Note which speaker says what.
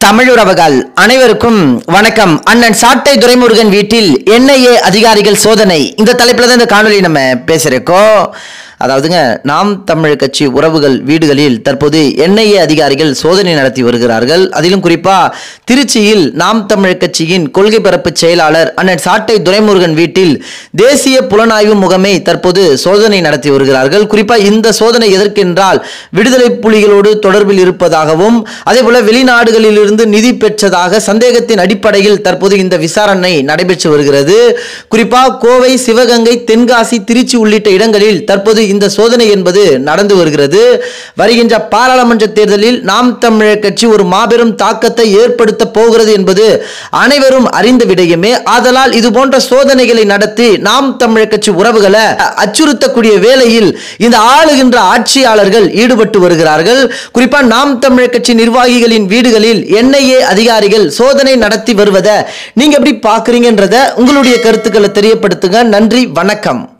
Speaker 1: தமிழுறவுகள் அனைவருக்கும் வணக்கம் அண்ணன் சாட்டை துரைமுருகன் வீட்டில் என்ஐஏ அதிகாரிகள் சோதனை இந்த தலைப்புல தான் இந்த காணொலி நம்ம பேசியிருக்கோம் அதாவதுங்க நாம் தமிழ் கட்சி உறவுகள் வீடுகளில் தற்போது என்ஐஏ அதிகாரிகள் சோதனை நடத்தி வருகிறார்கள் அதிலும் குறிப்பா திருச்சியில் நாம் தமிழ் கட்சியின் கொள்கை பரப்பு செயலாளர் அண்ணன் சாட்டை துரைமுருகன் வீட்டில் தேசிய புலனாய்வு முகமை தற்போது சோதனை நடத்தி வருகிறார்கள் குறிப்பா இந்த சோதனை எதற்கென்றால் விடுதலை புலிகளோடு தொடர்பில் இருப்பதாகவும் அதேபோல வெளிநாடுகளிலிருந்து நிதி பெற்றதாக சந்தேகத்தின் அடிப்படையில் தற்போது இந்த விசாரணை நடைபெற்று வருகிறது குறிப்பா கோவை சிவகங்கை தென்காசி திருச்சி உள்ளிட்ட இடங்களில் தற்போது இந்த சோதனை என்பது நடந்து வருகிறது வருகின்ற பாராளுமன்ற தேர்தலில் நாம் தமிழர் கட்சி ஒரு மாபெரும் தாக்கத்தை ஏற்படுத்த போகிறது என்பது அனைவரும் அறிந்த விடயமே ஆதலால் இது போன்ற சோதனைகளை நடத்தி நாம் தமிழர் கட்சி உறவுகளை அச்சுறுத்தக்கூடிய வேளையில் இந்த ஆளுகின்ற ஆட்சியாளர்கள் ஈடுபட்டு வருகிறார்கள் குறிப்பா நாம் தமிழர் கட்சி நிர்வாகிகளின் வீடுகளில் என்ஐஏ அதிகாரிகள் சோதனை நடத்தி வருவதை நீங்க எப்படி பாக்குறீங்கன்றத உங்களுடைய கருத்துக்களை தெரியப்படுத்துங்க நன்றி வணக்கம்